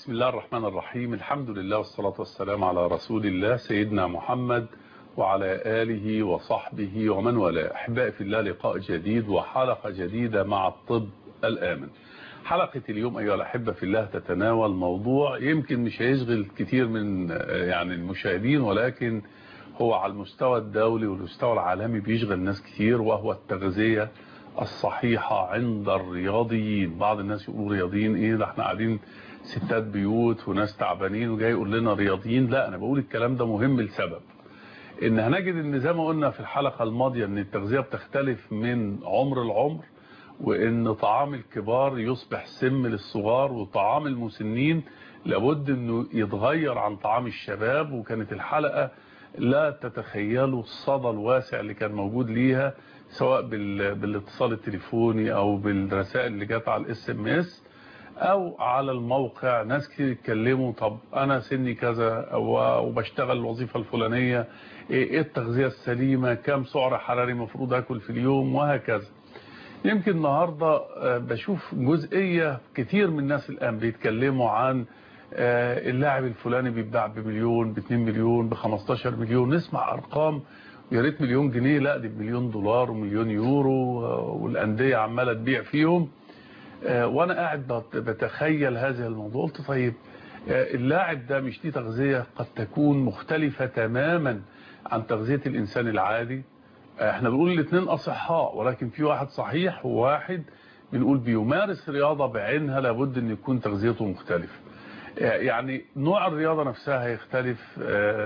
بسم الله الرحمن الرحيم الحمد لله والصلاة والسلام على رسول الله سيدنا محمد وعلى آله وصحبه ومن والاه أحبائي في الله لقاء جديد وحلقة جديدة مع الطب الآمن حلقة اليوم أيها الأحبة في الله تتناول موضوع يمكن مش هيشغل كتير من يعني المشاهدين ولكن هو على المستوى الدولي والمستوى العالمي بيشغل ناس كتير وهو التغذية الصحيحة عند الرياضيين بعض الناس يقولوا رياضيين ايه ده احنا قاعدين ستات بيوت وناس تعبانين وجاي يقول لنا رياضيين لا انا بقول الكلام ده مهم لسبب ان هنجد ان زي ما قلنا في الحلقة الماضية ان التغذية بتختلف من عمر العمر وان طعام الكبار يصبح سم للصغار وطعام المسنين لابد انه يتغير عن طعام الشباب وكانت الحلقة لا تتخيلوا الصدى الواسع اللي كان موجود ليها سواء بالاتصال التليفوني او بالرسائل اللي جت على الاس ام اس او على الموقع ناس كتير يتكلموا طب انا سني كذا وبشتغل الوظيفة الفلانية ايه التغذية السليمة كم سعر حراري مفروض اكل في اليوم وهكذا يمكن النهاردة بشوف جزئية كتير من الناس الان بيتكلموا عن اللاعب الفلاني بيتباع بمليون ب 2 مليون ب 15 مليون نسمع ارقام يا ريت مليون جنيه لا دي بمليون دولار ومليون يورو والانديه عماله تبيع فيهم وانا قاعد بتخيل هذا الموضوع قلت طيب اللاعب ده مش دي تغذيه قد تكون مختلفه تماما عن تغذيه الانسان العادي احنا بنقول الاثنين اصحاء ولكن في واحد صحيح وواحد بنقول بيمارس رياضه بعينها لابد ان يكون تغذيته مختلفه يعني نوع الرياضة نفسها هيختلف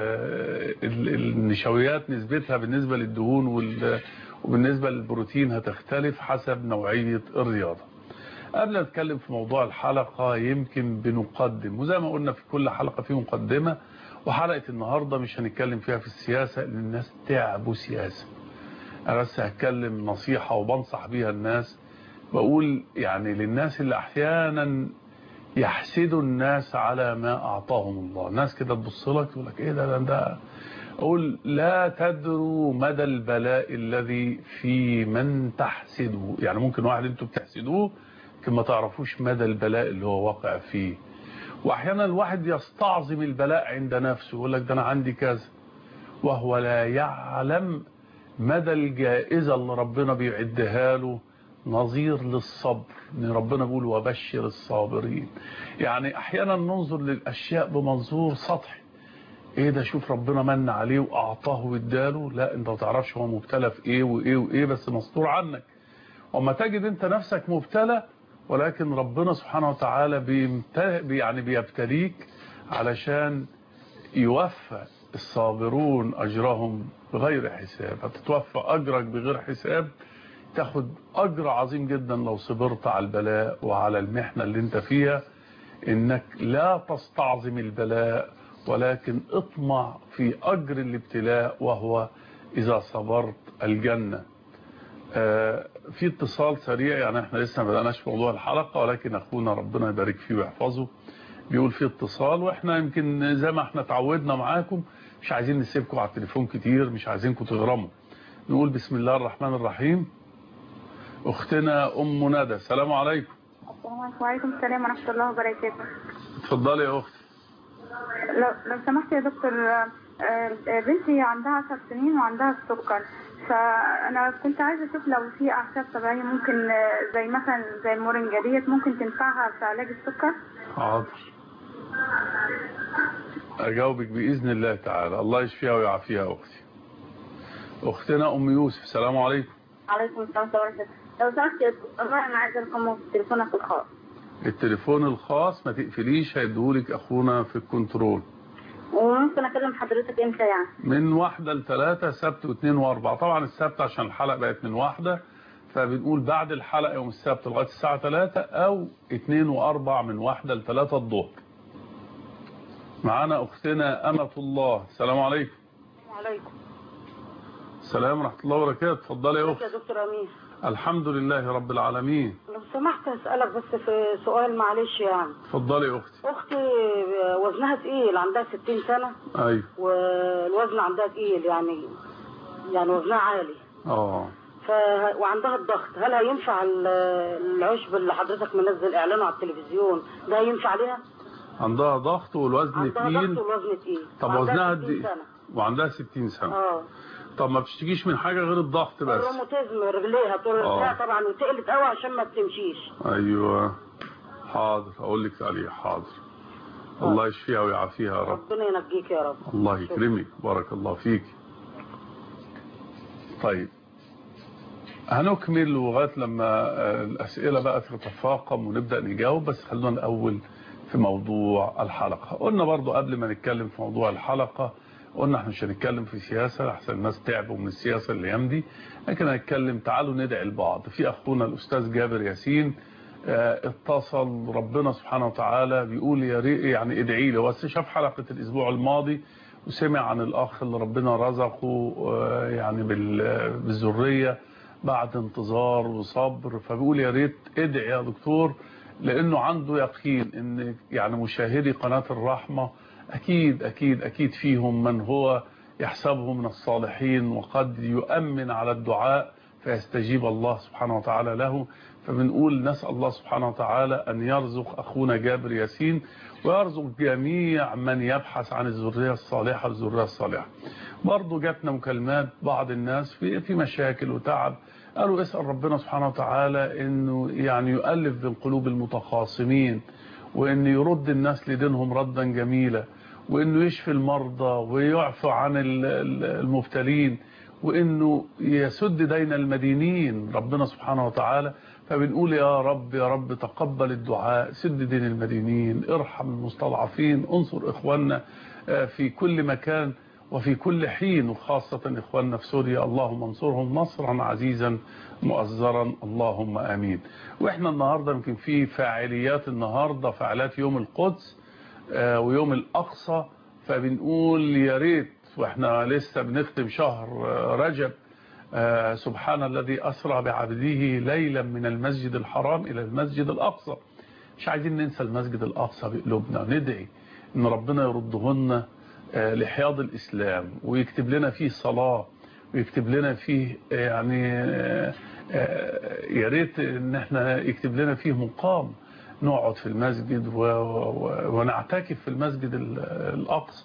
النشويات نسبتها بالنسبة للدهون وبالنسبة للبروتين هتختلف حسب نوعية الرياضة قبل ما نتكلم في موضوع الحلقة يمكن بنقدم وزي ما قلنا في كل حلقة في مقدمة وحلقة النهاردة مش هنتكلم فيها في السياسة لأن الناس تعبوا سياسة أنا بس هتكلم نصيحة وبنصح بيها الناس بقول يعني للناس اللي أحيانا يحسدوا الناس على ما أعطاهم الله الناس كده تبص لك تقول لك إيه ده ده ده أقول لا تدروا مدى البلاء الذي في من تحسده يعني ممكن واحد انتوا بتحسدوه لكن ما تعرفوش مدى البلاء اللي هو واقع فيه وأحيانا الواحد يستعظم البلاء عند نفسه يقول لك ده أنا عندي كذا وهو لا يعلم مدى الجائزة اللي ربنا بيعدها له نظير للصبر ان ربنا بيقول وبشر الصابرين يعني احيانا ننظر للاشياء بمنظور سطحي ايه ده شوف ربنا من عليه واعطاه واداله لا انت ما تعرفش هو مبتلى في ايه وايه وايه بس مستور عنك وما تجد انت نفسك مبتلى ولكن ربنا سبحانه وتعالى بيمتل... يعني بيبتليك علشان يوفى الصابرون اجرهم بغير حساب هتتوفى اجرك بغير حساب تاخد أجر عظيم جدا لو صبرت على البلاء وعلى المحنة اللي انت فيها انك لا تستعظم البلاء ولكن اطمع في أجر الابتلاء وهو إذا صبرت الجنة في اتصال سريع يعني احنا لسه ما بدأناش في موضوع الحلقة ولكن أخونا ربنا يبارك فيه ويحفظه بيقول في اتصال واحنا يمكن زي ما احنا تعودنا معاكم مش عايزين نسيبكم على التليفون كتير مش عايزينكم تغرموا نقول بسم الله الرحمن الرحيم اختنا ام ندى السلام عليكم السلام عليكم وعليكم السلام ورحمه الله وبركاته اتفضلي يا اختي لو لو سمحت يا دكتور بنتي عندها 10 سنين وعندها السكر فانا كنت عايزه اشوف لو في اعشاب طبيعيه ممكن زي مثلا زي المورينجا ديت ممكن تنفعها في علاج السكر حاضر اجاوبك باذن الله تعالى الله يشفيها ويعافيها يا اختي اختنا ام يوسف السلام عليكم عليكم السلام ورحمه الله لو سمحت يا دكتور انا عايزه رقم تليفونك الخاص التليفون الخاص ما تقفليش هيديهولك اخونا في الكنترول وممكن اكلم حضرتك امتى يعني من واحدة لثلاثة سبت واثنين واربعة طبعا السبت عشان الحلقة بقت من واحدة فبنقول بعد الحلقة يوم السبت لغاية الساعة 3 او اثنين واربع من واحدة لثلاثة الظهر معانا اختنا امة الله السلام عليكم وعليكم السلام ورحمة الله وبركاته اتفضلي يا اختي يا دكتور امين الحمد لله رب العالمين لو سمحت اسالك بس في سؤال معلش يعني اتفضلي يا اختي اختي وزنها تقيل عندها 60 سنه ايوه والوزن عندها تقيل يعني يعني وزنها عالي اه ف... وعندها الضغط هل هينفع ال- العشب اللي حضرتك منزل اعلانه على التلفزيون ده هينفع عليها عندها ضغط والوزن عندها ضغط تقيل والوزن تقيل طب وعندها وزنها 60 قد ايه سنة. وعندها 60 سنة اه طب ما بتشتكيش من حاجة غير الضغط بس الروماتيزم رجليها طول آه. رجليها طبعا وتقلت قوي عشان ما بتمشيش ايوه حاضر اقول لك عليه حاضر الله يشفيها ويعافيها يا رب ربنا ينجيك يا رب الله يكرمك بارك الله فيك طيب هنكمل لغايه لما آه، الاسئله بقى تتفاقم ونبدا نجاوب بس خلونا الاول في موضوع الحلقه قلنا برضو قبل ما نتكلم في موضوع الحلقه قلنا احنا مش هنتكلم في سياسه احسن الناس تعبوا من السياسه الايام دي لكن هنتكلم تعالوا ندعي لبعض في اخونا الاستاذ جابر ياسين آه، اتصل ربنا سبحانه وتعالى بيقول يا ريت يعني ادعي له بس شاف حلقه الاسبوع الماضي وسمع عن الاخ اللي ربنا رزقه آه، يعني بال- بالذريه بعد انتظار وصبر فبيقول يا ريت ادعي يا دكتور لانه عنده يقين ان يعني مشاهدي قناه الرحمه اكيد اكيد اكيد فيهم من هو يحسبه من الصالحين وقد يؤمن على الدعاء فيستجيب الله سبحانه وتعالى له فبنقول نسأل الله سبحانه وتعالى أن يرزق أخونا جابر ياسين ويرزق جميع من يبحث عن الذرية الصالحة والذرية الصالحة برضو جاتنا مكالمات بعض الناس في في مشاكل وتعب قالوا اسأل ربنا سبحانه وتعالى أنه يعني يؤلف بين قلوب المتخاصمين وأن يرد الناس لدينهم ردا جميلا وأنه يشفي المرضى ويعفو عن ال- ال- المبتلين وانه يسد دين المدينين ربنا سبحانه وتعالى فبنقول يا رب يا رب تقبل الدعاء سد دين المدينين ارحم المستضعفين انصر اخواننا آه، في كل مكان وفي كل حين وخاصة اخواننا في سوريا اللهم انصرهم نصرا عزيزا مؤزرا اللهم امين واحنا النهاردة يمكن في فاعليات النهاردة فعاليات يوم القدس آه، ويوم الاقصى فبنقول يا ريت واحنا لسه بنختم شهر آه، رجب آه، سبحان الذي أسرى بعبده ليلا من المسجد الحرام إلى المسجد الأقصى مش عايزين ننسى المسجد الأقصى بقلوبنا ندعي إن ربنا يردهن آه، لحياض الإسلام ويكتب لنا فيه صلاة ويكتب لنا فيه آه، يعني آه، آه، يا ريت إن احنا يكتب لنا فيه مقام نقعد في المسجد و- و- ونعتكف في المسجد ال- الأقصى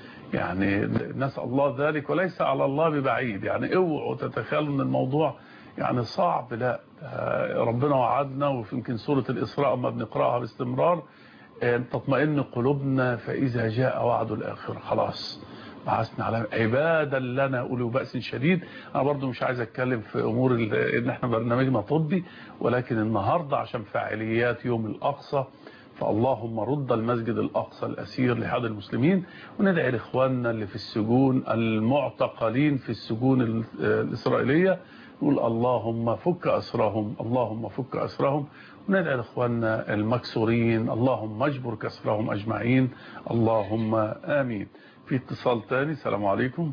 يعني نسأل الله ذلك وليس على الله ببعيد يعني اوعوا تتخيلوا ان الموضوع يعني صعب لا آه، ربنا وعدنا وفي يمكن سورة الإسراء ما بنقرأها باستمرار أن تطمئن قلوبنا فإذا جاء وعد الآخرة خلاص بعثنا على عبادا لنا أولي بأس شديد أنا برضو مش عايز أتكلم في أمور ال- إن احنا برنامجنا طبي ولكن النهاردة عشان فعاليات يوم الأقصى فاللهم رد المسجد الأقصى الأسير لحد المسلمين وندعي لإخواننا اللي في السجون المعتقلين في السجون ال- الإسرائيلية نقول اللهم فك أسرهم اللهم فك أسرهم وندعي لإخواننا المكسورين اللهم اجبر كسرهم أجمعين اللهم آمين في اتصال تاني السلام عليكم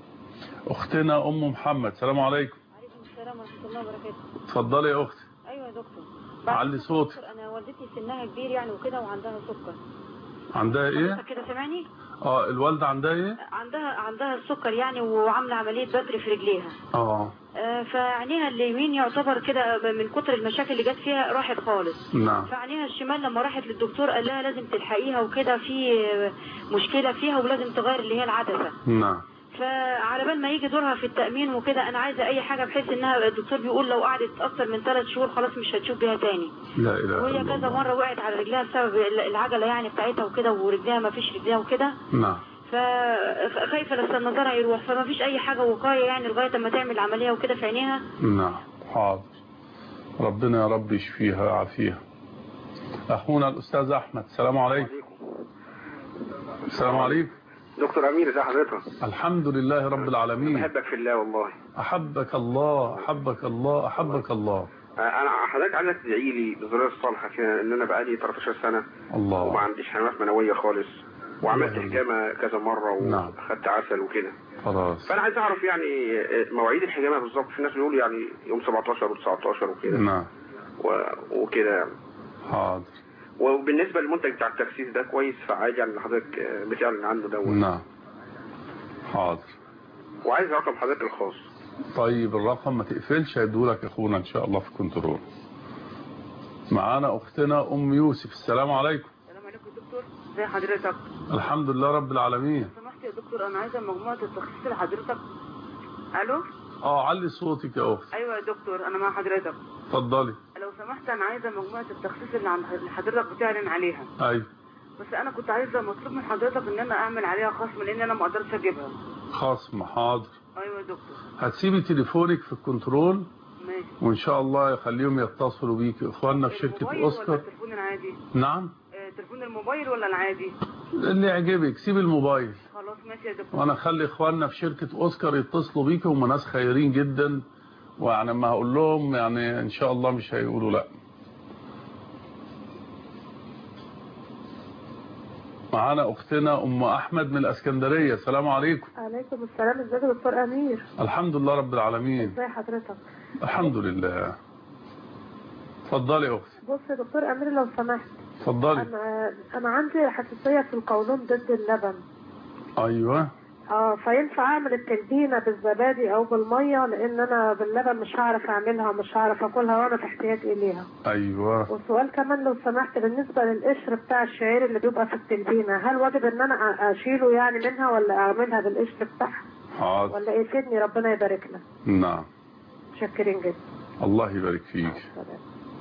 أختنا أم محمد السلام عليكم عليكم السلام ورحمه الله وبركاته اتفضلي يا أختي ايوه يا دكتور علي صوتك. دكتور، انا والدتي سنها كبير يعني وكده وعندها سكر عندها إيه؟ حضرتك كده سامعني اه الوالدة عندها إيه؟ عندها عندها السكر يعني وعامله عمليه بتر في رجليها اه آه، فعينيها اليمين يعتبر كده من كتر المشاكل اللي جت فيها راحت خالص نعم فعينيها الشمال لما راحت للدكتور قال لها لازم تلحقيها وكده في آه، مشكله فيها ولازم تغير اللي هي العدسه نعم فعلى بال ما يجي دورها في التأمين وكده أنا عايزة أي حاجة بحيث إنها الدكتور بيقول لو قعدت أكتر من ثلاث شهور خلاص مش هتشوف بيها تاني لا إله وهي إلا كذا الله مرة وقعت على رجلها بسبب العجلة يعني بتاعتها وكده ورجلها ما فيش رجلها وكده نعم ف- فخايفة لسه نظرها يروح فما فيش أي حاجة وقاية يعني لغاية ما تعمل عملية وكده في عينيها نعم حاضر ربنا يا رب يشفيها ويعافيها أخونا الأستاذ أحمد السلام عليكم السلام عليكم دكتور امير ازي حضرتك الحمد لله رب العالمين بحبك في الله والله أحبك الله أحبك الله أحبك الله آه، انا حضرتك عايزك تدعي لي بالذريه الصالحه كده ان انا بقالي 13 سنه وما الله عنديش حمامات منويه خالص وعملت الله. حجامه كذا مره نعم. واخدت عسل وكده خلاص فانا عايز اعرف يعني آه، مواعيد الحجامه بالظبط في ناس بيقولوا يعني يوم 17 و19 وكده نعم و- وكده حاضر وبالنسبه للمنتج بتاع التخسيس ده كويس فعادي يعني اللي حضرتك آه، بتعلن عنه دوت نعم حاضر وعايز رقم حضرتك الخاص طيب الرقم ما تقفلش هيدولك اخونا ان شاء الله في كنترول معانا اختنا ام يوسف السلام عليكم السلام عليكم دكتور دكتور زي حضرتك الحمد لله رب العالمين لو سمحت يا دكتور انا عايزه مجموعه التخصيص لحضرتك الو اه علي صوتك يا اختي ايوه يا دكتور انا مع حضرتك اتفضلي لو سمحت انا عايزه مجموعه التخصيص اللي عند اللي حضرتك بتعلن عليها ايوه بس انا كنت عايزه مطلوب من حضرتك ان انا اعمل عليها خصم لان انا ما اقدرش اجيبها خصم حاضر ايوه يا دكتور هتسيبي تليفونك في الكنترول ماشي وان شاء الله يخليهم يتصلوا بيك اخواننا في شركة الموبايل ولا اوسكار التليفون العادي نعم آه، تليفون الموبايل ولا العادي اللي يعجبك سيب الموبايل خلاص ماشي يا دكتور وانا اخلي اخواننا في شركة اوسكار يتصلوا بيك هم ناس خيرين جدا ويعني ما هقول لهم يعني ان شاء الله مش هيقولوا لا معانا اختنا ام احمد من الاسكندرية السلام عليكم عليكم السلام ازيك يا دكتور امير الحمد لله رب العالمين ازي حضرتك الحمد لله اتفضلي يا اختي بص يا دكتور امير لو سمحت اتفضلي انا انا عندي حساسيه في القولون ضد اللبن ايوه اه فينفع اعمل التلبينه بالزبادي او بالميه لان انا باللبن مش هعرف اعملها مش هعرف اكلها وانا في احتياج اليها ايوه والسؤال كمان لو سمحت بالنسبه للقشر بتاع الشعير اللي بيبقى في التلبينه هل واجب ان انا أ- اشيله يعني منها ولا اعملها بالقشر بتاعها حاضر ولا ايه فيدني ربنا يبارك لك نعم متشكرين جدا الله يبارك فيك سلام.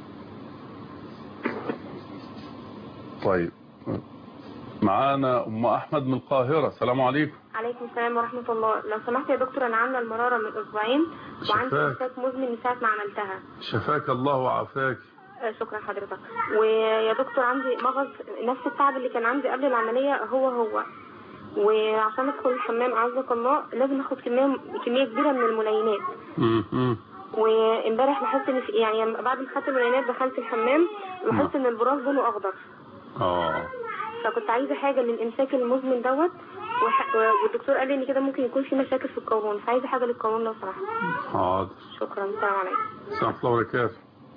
طيب معانا ام احمد من القاهرة السلام عليكم عليكم السلام ورحمة الله لو سمحت يا دكتور أنا عاملة المرارة من أسبوعين وعندي شفاك. إمساك مزمن من ساعة ما عملتها شفاك الله وعافاك آه، شكرا حضرتك ويا دكتور عندي مغص نفس التعب اللي كان عندي قبل العملية هو هو وعشان ادخل الحمام اعزك الله لازم اخد كميه كميه كبيره من الملينات مم، مم. وامبارح لاحظت ان في يعني لما- بعد ما خدت الملينات دخلت الحمام لاحظت ان البراز لونه اخضر اه فكنت عايزه حاجه للامساك المزمن دوت وح- والدكتور قال لي ان كده ممكن يكون في مشاكل في القولون فعايزه حاجه للقولون لو سمحت حاضر شكرا السلام عليكم السلام الله وبركاته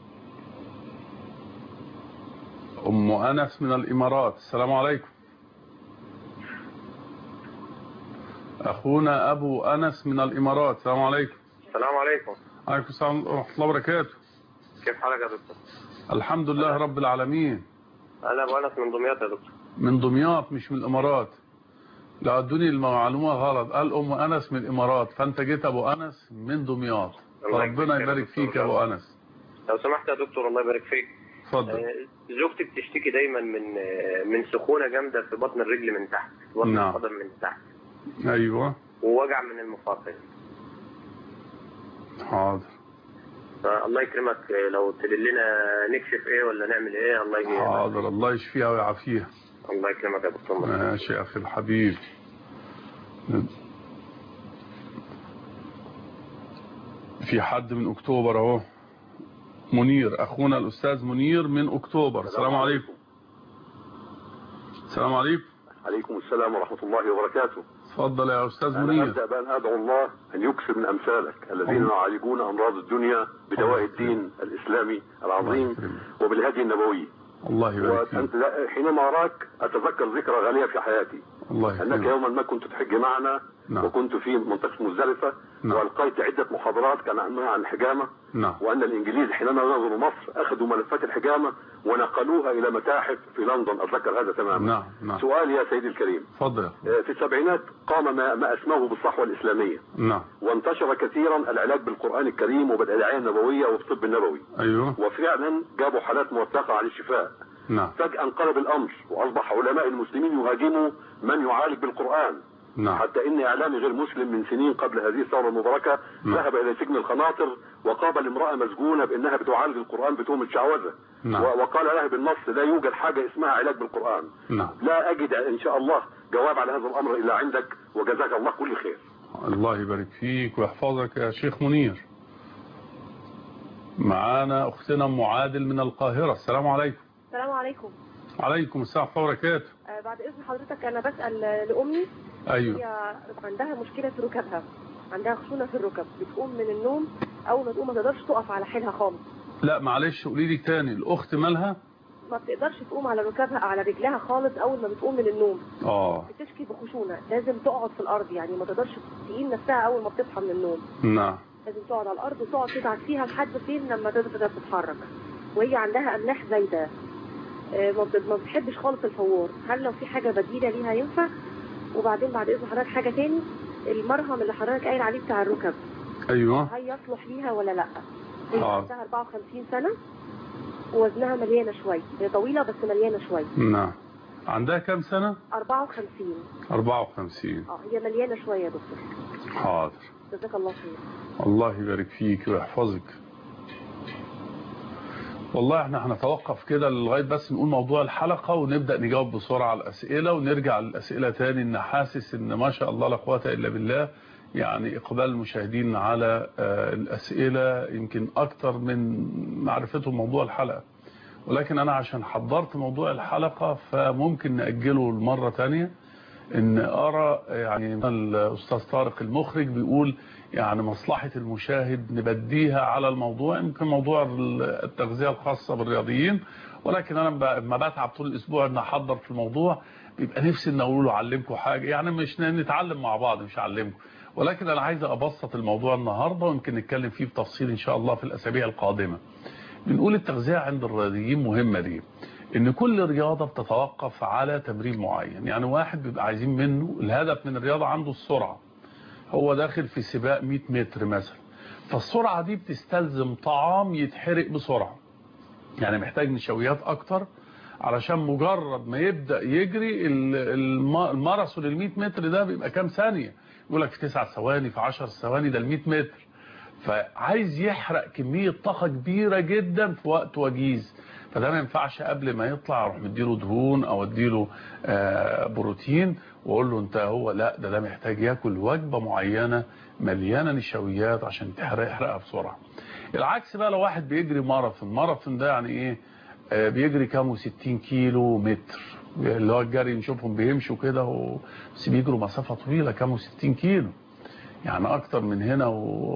ام انس من الامارات السلام عليكم اخونا ابو انس من الامارات السلام عليكم السلام عليكم عليكم السلام ورحمه الله وبركاته كيف حالك يا دكتور؟ الحمد لله رب العالمين انا ابو انس من دمياط يا دكتور من دمياط مش من الامارات لا ادوني المعلومه غلط قال ام انس من الامارات فانت جيت ابو انس من دمياط الله فربنا يكرمك يا يبارك دكتور. فيك يا ابو انس لو سمحت يا دكتور الله يبارك فيك اتفضل آه، زوجتي بتشتكي دايما من آه، من سخونه جامده في بطن الرجل من تحت في بطن نعم. القدم من تحت ايوه ووجع من المفاصل حاضر فالله يكرمك آه، لو تدلنا نكشف ايه ولا نعمل ايه الله يجي حاضر الله يشفيها ويعافيها الله يكرمك يا دكتور ماشي يا اخي الحبيب في حد من اكتوبر اهو منير اخونا الاستاذ منير من اكتوبر السلام عليكم السلام عليكم عليكم السلام ورحمة الله وبركاته اتفضل يا استاذ أنا منير أبدأ بأن أدعو الله أن يكثر من أمثالك الذين الله. يعالجون أمراض الدنيا بدواء الدين الإسلامي العظيم وبالهدي النبوي الله يبارك فيك وأنت حينما أراك أتذكر ذكرى غالية في حياتي الله أنك يكرمك يوما ما كنت تحج معنا نعم. وكنت في منطقة مزدلفة نعم. وألقيت عدة محاضرات كان عنها عن الحجامة نعم وأن الإنجليز حينما نزلوا مصر أخذوا ملفات الحجامة ونقلوها إلى متاحف في لندن أتذكر هذا تماما نعم نعم سؤالي يا سيدي الكريم اتفضل يا أخوي. في السبعينات قام ما, ما اسماه بالصحوة الإسلامية نعم وانتشر كثيرا العلاج بالقرآن الكريم وبالأدعية النبوية وبالطب النبوي ايوه وفعلا جابوا حالات موثقة على الشفاء نعم فجأة انقلب الأمر وأصبح علماء المسلمين يهاجموا من يعالج بالقرآن نعم حتى إن إعلامي غير مسلم من سنين قبل هذه الثورة المباركة نعم. ذهب إلى سجن الخناطر وقابل امرأة مسجونة بأنها بتعالج القرآن بتهمة شعوذة نعم. و- وقال لها بالنص لا يوجد حاجة اسمها علاج بالقرآن نعم لا أجد إن شاء الله جواب على هذا الأمر إلا عندك وجزاك الله كل خير الله يبارك فيك ويحفظك يا شيخ منير معانا اختنا ام عادل من القاهرة السلام عليكم السلام عليكم عليكم السلام ورحمة الله وبركاته آه، بعد اذن حضرتك انا بسال لامي ايوه هي عندها مشكله في ركبها عندها خشونه في الركب بتقوم من النوم اول ما تقوم ما تقدرش تقف على حيلها خالص لا معلش قولي لي تاني الاخت مالها ما بتقدرش تقوم على ركبها على رجلها خالص اول ما بتقوم من النوم اه بتشكي بخشونه لازم تقعد في الارض يعني ما تقدرش تقيم نفسها اول ما بتصحى من النوم نعم لازم تقعد على الارض وتقعد تدعك فيها لحد فين لما تقدر تتحرك وهي عندها املاح زايده آه، ما بت- ما بتحبش خالص الفوار هل لو في حاجه بديله ليها ينفع وبعدين بعد اذن حضرتك حاجه تاني المرهم اللي حضرتك قايل عليه بتاع الركب ايوه هل يصلح ليها ولا لا هي حاضر. عندها 54 سنه ووزنها مليانه شويه هي طويله بس مليانه شويه نعم عندها كام سنة 54 54 اه هي مليانه شويه يا دكتور حاضر جزاك الله خير الله يبارك فيك ويحفظك والله احنا هنتوقف كده لغاية بس نقول موضوع الحلقة ونبدأ نجاوب بسرعة على الأسئلة ونرجع للأسئلة تاني ان حاسس ان ما شاء الله لا قوة إلا بالله يعني إقبال المشاهدين على آه، الأسئلة يمكن أكتر من معرفتهم موضوع الحلقة ولكن أنا عشان حضرت موضوع الحلقة فممكن نأجله المرة تانية ان ارى يعني الاستاذ طارق المخرج بيقول يعني مصلحة المشاهد نبديها على الموضوع يمكن موضوع التغذية الخاصة بالرياضيين ولكن انا ب- ما بتعب طول الاسبوع ان احضر في الموضوع بيبقى نفسي ان اقول له اعلمكم حاجة يعني مش ن- نتعلم مع بعض مش اعلمكم ولكن انا عايز ابسط الموضوع النهاردة ويمكن نتكلم فيه بتفصيل ان شاء الله في الاسابيع القادمة بنقول التغذية عند الرياضيين مهمة ليه ان كل رياضة بتتوقف على تمرين معين يعني واحد بيبقى عايزين منه الهدف من الرياضة عنده السرعة هو داخل في سباق 100 متر مثلا فالسرعة دي بتستلزم طعام يتحرق بسرعة يعني محتاج نشويات اكتر علشان مجرد ما يبدأ يجري ال- الم- الماراثون ال 100 متر ده بيبقى كام ثانية يقول لك في 9 ثواني في 10 ثواني ده ال 100 متر فعايز يحرق كمية طاقة كبيرة جدا في وقت وجيز فده ما ينفعش قبل ما يطلع اروح مديله دهون او اديله آه، بروتين واقول له انت هو لا ده ده محتاج ياكل وجبة معينة مليانة نشويات عشان تحرق يحرقها بسرعة العكس بقى لو واحد بيجري ماراثون ماراثون ده يعني ايه آه، بيجري كام 60 كيلو متر اللي هو الجري نشوفهم بيمشوا كده و- بس بيجروا مسافة طويلة كام 60 كيلو يعني اكتر من هنا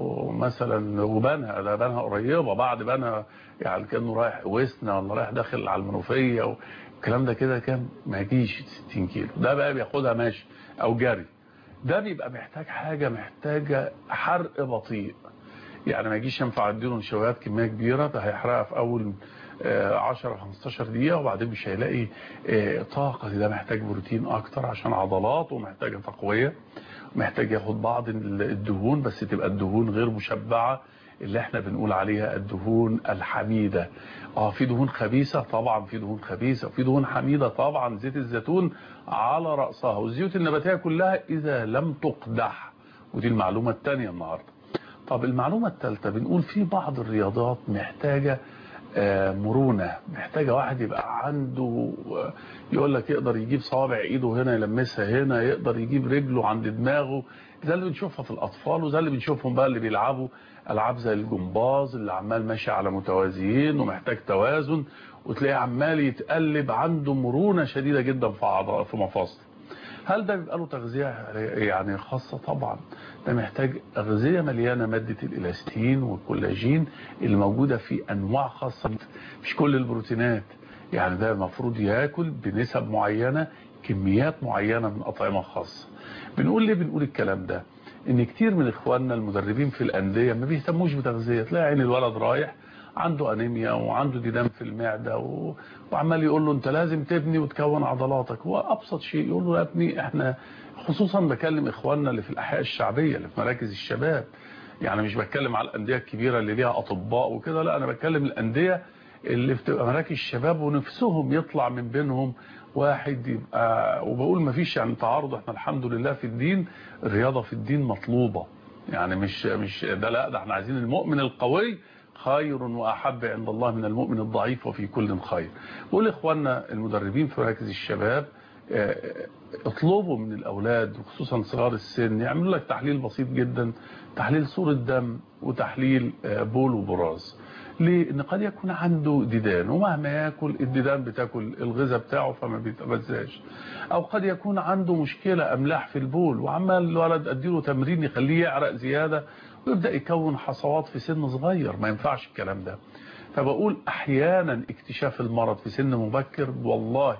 ومثلا وبنها ده بنها قريبة بعد بنها يعني كانه رايح وسنا ولا رايح داخل على المنوفية والكلام ده كده كام ما يجيش 60 كيلو ده بقى بياخدها ماشي او جري ده بيبقى محتاج حاجة محتاجة حرق بطيء يعني ما يجيش ينفع اديله نشويات كمية كبيرة ده هيحرقها في اول آه، 10 15 دقيقة وبعدين مش هيلاقي آه، طاقة ده محتاج بروتين اكتر عشان عضلات ومحتاجة تقوية محتاج ياخد بعض الدهون بس تبقى الدهون غير مشبعة اللي احنا بنقول عليها الدهون الحميدة اه في دهون خبيثة طبعا في دهون خبيثة وفي دهون حميدة طبعا زيت الزيتون على رأسها والزيوت النباتية كلها اذا لم تقدح ودي المعلومة التانية النهاردة طب المعلومة الثالثة بنقول في بعض الرياضات محتاجة آه، مرونة محتاجة واحد يبقى عنده آه، يقول لك يقدر يجيب صوابع ايده هنا يلمسها هنا يقدر يجيب رجله عند دماغه زي اللي بنشوفها في الاطفال وزي اللي بنشوفهم بقى اللي بيلعبوا العاب زي الجمباز اللي عمال ماشي على متوازيين ومحتاج توازن وتلاقيه عمال يتقلب عنده مرونة شديدة جدا في عضلات في مفاصله هل ده بيبقى له تغذية يعني خاصة طبعا ده محتاج أغذية مليانة مادة الإلاستين والكولاجين اللي موجودة في أنواع خاصة مش كل البروتينات يعني ده المفروض ياكل بنسب معينة كميات معينة من أطعمة خاصة بنقول ليه بنقول الكلام ده ان كتير من اخواننا المدربين في الانديه ما بيهتموش بتغذيه تلاقي عين الولد رايح عنده انيميا وعنده ديدان في المعده و... وعمال يقول له انت لازم تبني وتكون عضلاتك هو ابسط شيء يقول له يا ابني احنا خصوصا بكلم اخواننا اللي في الاحياء الشعبيه اللي في مراكز الشباب يعني مش بتكلم على الانديه الكبيره اللي ليها اطباء وكده لا انا بتكلم الانديه اللي بتبقى مراكز الشباب ونفسهم يطلع من بينهم واحد يبقى وبقول ما فيش يعني تعارض احنا الحمد لله في الدين الرياضة في الدين مطلوبة يعني مش مش ده لا ده احنا عايزين المؤمن القوي خير واحب عند الله من المؤمن الضعيف وفي كل خير بقول لاخواننا المدربين في مراكز الشباب اه، اطلبوا من الاولاد وخصوصا صغار السن يعملوا لك تحليل بسيط جدا تحليل صورة دم وتحليل اه، بول وبراز ليه؟ ان قد يكون عنده ديدان ومهما ياكل الديدان بتاكل الغذاء بتاعه فما بيتغذاش او قد يكون عنده مشكلة املاح في البول وعمال الولد اديله تمرين يخليه يعرق زيادة ويبدأ يكون حصوات في سن صغير ما ينفعش الكلام ده فبقول احيانا اكتشاف المرض في سن مبكر والله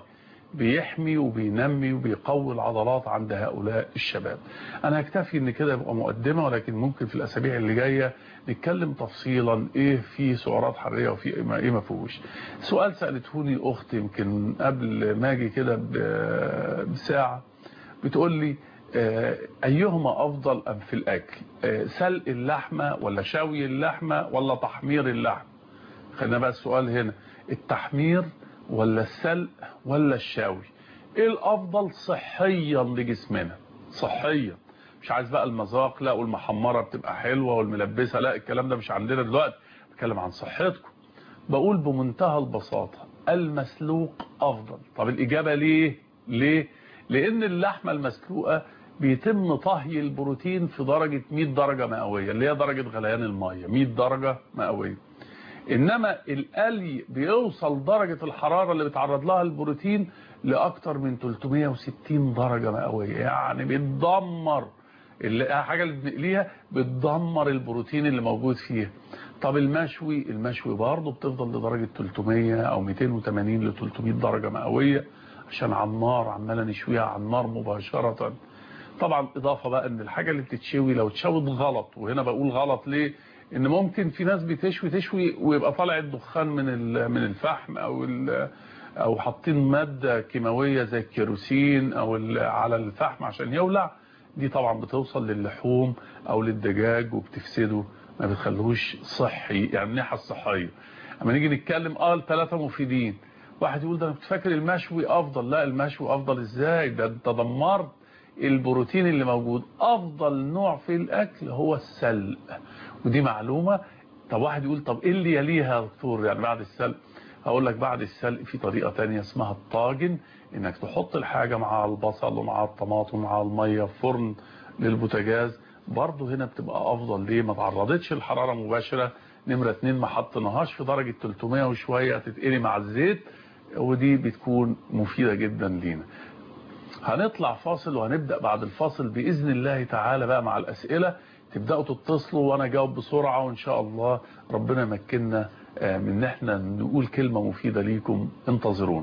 بيحمي وبينمي وبيقوي العضلات عند هؤلاء الشباب انا هكتفي ان كده يبقى مقدمة ولكن ممكن في الاسابيع اللي جاية نتكلم تفصيلا ايه في سعرات حرارية وفي ايه ما فيهوش سؤال سألتهوني اختي يمكن قبل ما اجي كده بساعة بتقول لي ايهما افضل ام في الاكل سلق اللحمة ولا شوي اللحمة ولا تحمير اللحم خلينا بقى السؤال هنا التحمير ولا السلق ولا الشاوي ايه الافضل صحيا لجسمنا صحيا مش عايز بقى المذاق لا والمحمرة بتبقى حلوة والملبسة لا الكلام ده مش عندنا دلوقتي بتكلم عن صحتكم بقول بمنتهى البساطة المسلوق افضل طب الاجابة ليه ليه لان اللحمة المسلوقة بيتم طهي البروتين في درجة 100 درجة مئوية اللي هي درجة غليان المية 100 درجة مئوية انما القلي بيوصل درجة الحرارة اللي بيتعرض لها البروتين لاكتر من 360 درجة مئوية يعني بتدمر حاجة اللي بنقليها بتدمر البروتين اللي موجود فيها طب المشوي المشوي برضه بتفضل لدرجة 300 او 280 ل 300 درجة مئوية عشان على النار عمالة نشويها على النار مباشرة طبعا اضافة بقى ان الحاجة اللي بتتشوي لو اتشوت غلط وهنا بقول غلط ليه ان ممكن في ناس بتشوي تشوي ويبقى طالع الدخان من من الفحم او او حاطين ماده كيماويه زي الكيروسين او على الفحم عشان يولع دي طبعا بتوصل للحوم او للدجاج وبتفسده ما بتخلوش صحي يعني الناحيه الصحيه اما نيجي نتكلم اه الثلاثه مفيدين واحد يقول ده انا كنت فاكر المشوي افضل لا المشوي افضل ازاي ده انت دمرت البروتين اللي موجود افضل نوع في الاكل هو السلق ودي معلومة طب واحد يقول طب ايه اللي يليها يا دكتور يعني بعد السلق هقول لك بعد السلق في طريقة تانية اسمها الطاجن انك تحط الحاجة مع البصل ومع الطماطم ومع المية في فرن للبوتاجاز برضه هنا بتبقى افضل ليه ما تعرضتش الحرارة مباشرة نمرة اتنين ما حطناهاش في درجة 300 وشوية تتقلي مع الزيت ودي بتكون مفيدة جدا لينا هنطلع فاصل وهنبدأ بعد الفاصل بإذن الله تعالى بقى مع الأسئلة تبدأوا تتصلوا وأنا جاوب بسرعة وإن شاء الله ربنا يمكننا من ان احنا نقول كلمة مفيدة ليكم انتظرونا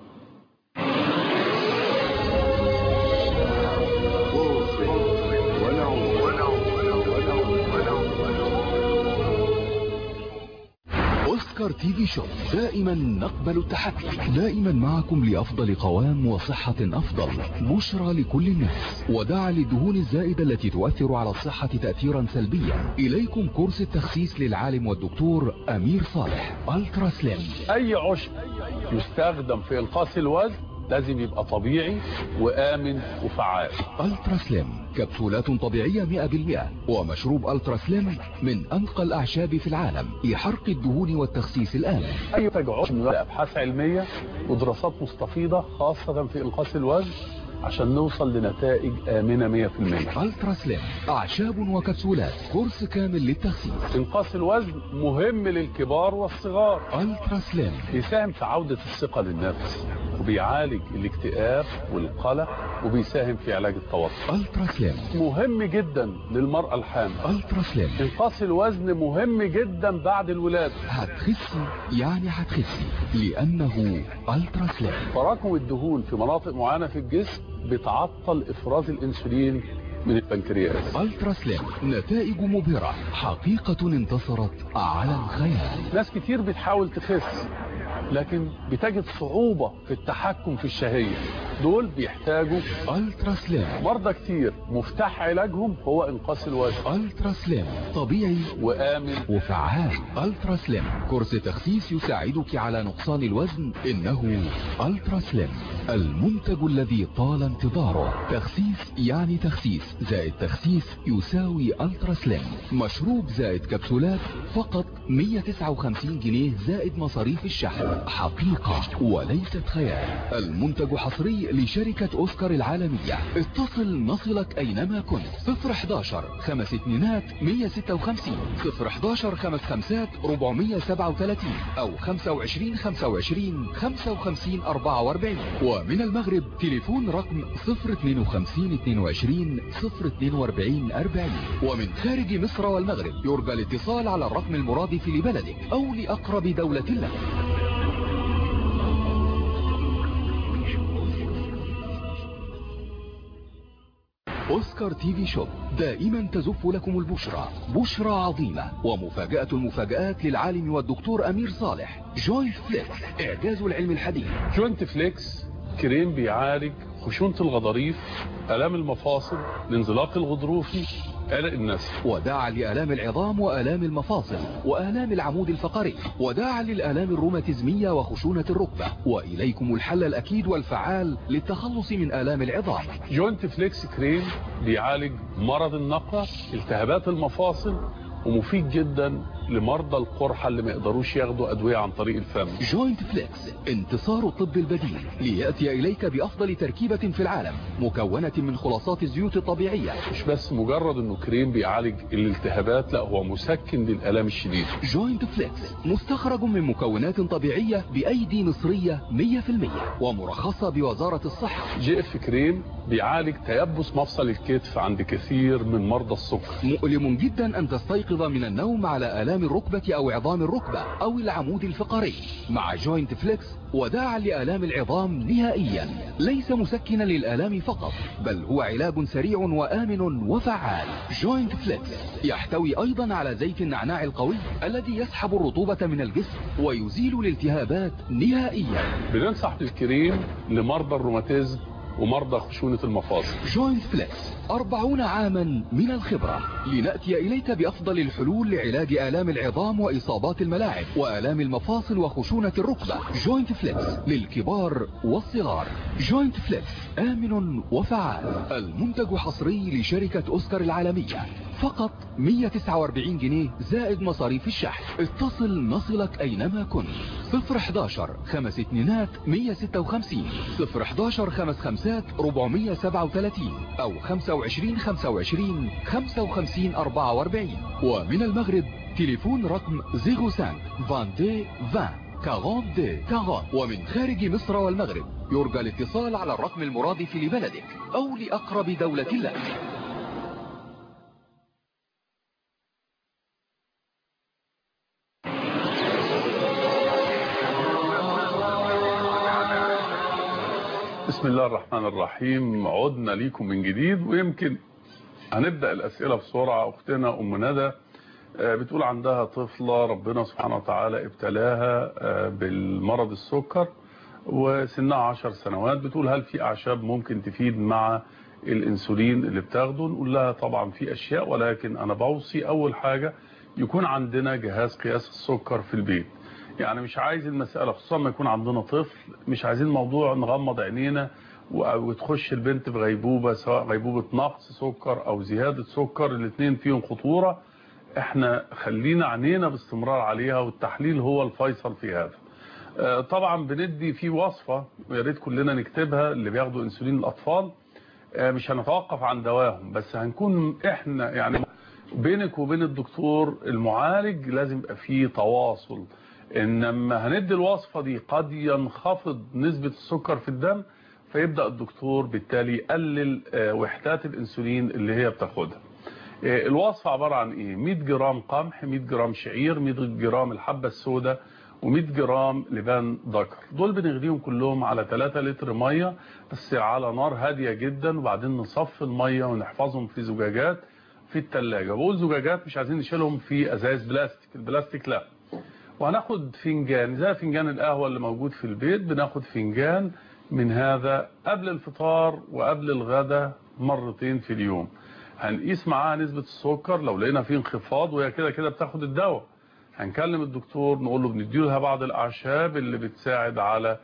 اوسكار تي في شوب دائما نقبل التحدي دائما معكم لافضل قوام وصحة افضل بشرى لكل الناس ودع للدهون الزائدة التي تؤثر على الصحة تأثيرا سلبيا اليكم كورس التخسيس للعالم والدكتور امير صالح الترا سليم اي عشب يستخدم في انقاص الوزن لازم يبقى طبيعي وآمن وفعال الترا سليم كبسولات طبيعية 100% ومشروب الترا سليم من أنقى الأعشاب في العالم لحرق الدهون والتخسيس الآمن أي عشب أبحاث علمية ودراسات مستفيضة خاصة في إنقاص الوزن عشان نوصل لنتائج آمنة 100% الترا سليم أعشاب وكبسولات كورس كامل للتخسيس انقاص الوزن مهم للكبار والصغار الترا سليم بيساهم في عودة الثقة للنفس وبيعالج الاكتئاب والقلق وبيساهم في علاج التوتر الترا سليم مهم جدا للمرأة الحامل الترا سليم انقاص الوزن مهم جدا بعد الولادة هتخسي يعني هتخسي لأنه الترا سليم تراكم الدهون في مناطق معينة في الجسم بتعطل افراز الانسولين من البنكرياس الترا سليم نتائج مبهرة حقيقة انتصرت على الخيال ناس كتير بتحاول تخس لكن بتجد صعوبة في التحكم في الشهية دول بيحتاجوا الترا سليم مرضى كتير مفتاح علاجهم هو انقاص الوزن الترا سليم طبيعي وآمن وفعال الترا سليم كورس تخسيس يساعدك على نقصان الوزن انه الترا سليم المنتج الذي طال انتظاره تخسيس يعني تخسيس زائد تخسيس يساوي الترا سليم مشروب زائد كبسولات فقط 159 جنيه زائد مصاريف الشحن حقيقة وليست خيال المنتج حصري لشركة اوسكار العالمية اتصل نصلك اينما كنت 011 خمس اتنينات 156 011 خمس خمسات 437 او 25 25 55 44 ومن المغرب تليفون رقم 052 22 042 40 ومن خارج مصر والمغرب يرجى الاتصال على الرقم المرادف لبلدك او لاقرب دولة لك أوسكار تي في شوب دائما تزف لكم البشرى بشرى عظيمة ومفاجأة المفاجآت للعالم والدكتور أمير صالح جوينت فليكس إعجاز العلم الحديث جوينت فليكس كريم بيعالج خشونة الغضاريف آلام المفاصل الانزلاق الغضروفي قلق النسل وداعا لآلام العظام وآلام المفاصل وآلام العمود الفقري وداعا للآلام الروماتيزمية وخشونة الركبة وإليكم الحل الأكيد والفعال للتخلص من آلام العظام جوينت فليكس كريم بيعالج مرض النقرة التهابات المفاصل ومفيد جدا لمرضى القرحة اللي ما يقدروش ياخدوا أدوية عن طريق الفم جوينت فليكس انتصار الطب البديل ليأتي إليك بأفضل تركيبة في العالم مكونة من خلاصات الزيوت الطبيعية مش بس مجرد انه كريم بيعالج الالتهابات لا هو مسكن للآلام الشديدة جوينت فليكس مستخرج من مكونات طبيعية بأيدي مصرية 100% ومرخصة بوزارة الصحة جي اف كريم بيعالج تيبس مفصل الكتف عند كثير من مرضى السكر مؤلم جدا أن تستيقظ من النوم على آلام الركبة أو عظام الركبة أو العمود الفقري مع جوينت فليكس وداعا لآلام العظام نهائيا ليس مسكنا للآلام فقط بل هو علاج سريع وآمن وفعال جوينت فليكس يحتوي أيضا على زيت النعناع القوي الذي يسحب الرطوبة من الجسم ويزيل الالتهابات نهائيا بننصح بالكريم لمرضى الروماتيزم ومرضى خشونة المفاصل جوينت فليكس أربعون عاما من الخبرة لنأتي إليك بأفضل الحلول لعلاج آلام العظام وإصابات الملاعب وآلام المفاصل وخشونة الركبة جوينت فليكس للكبار والصغار جوينت فليكس آمن وفعال المنتج حصري لشركة أوسكار العالمية فقط 149 جنيه زائد مصاريف الشحن اتصل نصلك أينما كنت 011 خمس اتنينات 156 011 خمس خمسات 437 أو 25 25 55 44 ومن المغرب تليفون رقم 05 22 20 42 40 ومن خارج مصر والمغرب يرجى الاتصال على الرقم المرادف لبلدك أو لأقرب دولة لك بسم الله الرحمن الرحيم عدنا ليكم من جديد ويمكن هنبدأ الأسئلة بسرعة أختنا أم ندى بتقول عندها طفلة ربنا سبحانه وتعالى ابتلاها بالمرض السكر وسنها عشر سنوات بتقول هل في أعشاب ممكن تفيد مع الانسولين اللي بتاخده نقول لها طبعا في أشياء ولكن أنا بوصي أول حاجة يكون عندنا جهاز قياس السكر في البيت يعني مش عايز المسألة خصوصا ما يكون عندنا طفل مش عايزين موضوع نغمض عينينا وتخش البنت في غيبوبة سواء غيبوبة نقص سكر او زيادة سكر الاثنين فيهم خطورة احنا خلينا عينينا باستمرار عليها والتحليل هو الفيصل في هذا طبعا بندي في وصفة ويا ريت كلنا نكتبها اللي بياخدوا انسولين الاطفال مش هنتوقف عن دواهم بس هنكون احنا يعني بينك وبين الدكتور المعالج لازم يبقى فيه تواصل انما هندي الوصفة دي قد ينخفض نسبة السكر في الدم فيبدأ الدكتور بالتالي يقلل وحدات الانسولين اللي هي بتاخدها الوصفة عبارة عن ايه 100 جرام قمح 100 جرام شعير 100 جرام الحبة السوداء و100 جرام لبان ذكر دول بنغليهم كلهم على 3 لتر مية بس على نار هادية جدا وبعدين نصفي المية ونحفظهم في زجاجات في التلاجة بقول زجاجات مش عايزين نشيلهم في ازاز بلاستيك البلاستيك لا وهناخد فنجان زي فنجان القهوة اللي موجود في البيت بناخد فنجان من هذا قبل الفطار وقبل الغداء مرتين في اليوم هنقيس معاها نسبة السكر لو لقينا فيه انخفاض وهي كده كده بتاخد الدواء هنكلم الدكتور نقول له بنديلها بعض الأعشاب اللي بتساعد على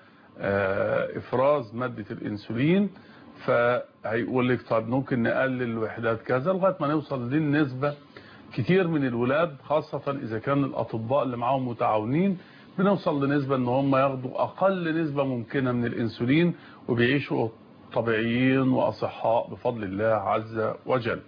إفراز مادة الإنسولين فهيقول لك طب ممكن نقلل وحدات كذا لغاية ما نوصل للنسبة كتير من الولاد خاصة إذا كان الأطباء اللي معاهم متعاونين بنوصل لنسبة ان هم ياخدوا أقل نسبة ممكنة من الإنسولين وبيعيشوا طبيعيين وأصحاء بفضل الله عز وجل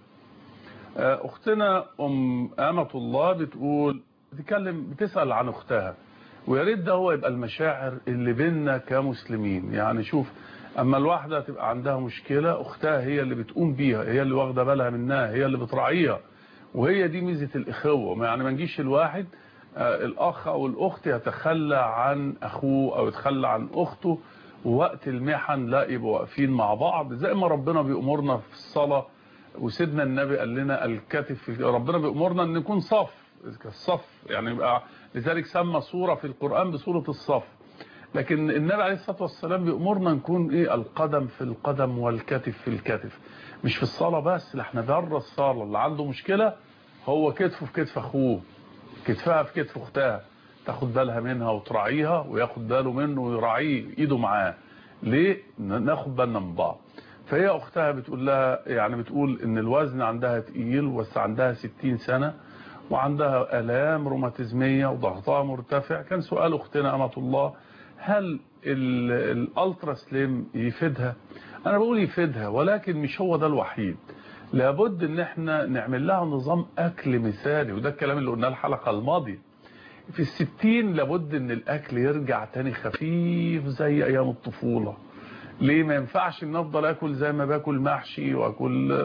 أختنا أم آمة الله بتقول بتتكلم بتسأل عن أختها ويا ريت ده هو يبقى المشاعر اللي بيننا كمسلمين يعني شوف أما الواحدة تبقى عندها مشكلة أختها هي اللي بتقوم بيها هي اللي واخدة بالها منها هي اللي بتراعيها وهي دي ميزة الإخوة يعني ما نجيش الواحد الأخ أو الأخت يتخلى عن أخوه أو يتخلى عن أخته ووقت المحن لا يبقوا واقفين مع بعض زي ما ربنا بيأمرنا في الصلاة وسيدنا النبي قال لنا الكتف ربنا بيأمرنا ان نكون صف الصف يعني يبقى لذلك سمى صورة في القرآن بصورة الصف لكن النبي عليه الصلاة والسلام بيأمرنا نكون ايه القدم في القدم والكتف في الكتف مش في الصلاة بس لا احنا بره الصلاة اللي عنده مشكلة هو كتفه في كتف اخوه كتفها في كتف اختها تاخد بالها منها وتراعيها وياخد باله منه ويراعيه ايده معاه ليه ناخد بالنا من بعض فهي اختها بتقول لها يعني بتقول ان الوزن عندها تقيل بس عندها 60 سنة وعندها الام روماتيزميه وضغطها مرتفع كان سؤال اختنا امه الله هل الالترا سليم يفيدها انا بقول يفيدها ولكن مش هو ده الوحيد لابد ان احنا نعمل لها نظام اكل مثالي وده الكلام اللي قلناه الحلقه الماضيه في الستين لابد ان الاكل يرجع تاني خفيف زي ايام الطفولة ليه ما ينفعش ان افضل اكل زي ما باكل محشي واكل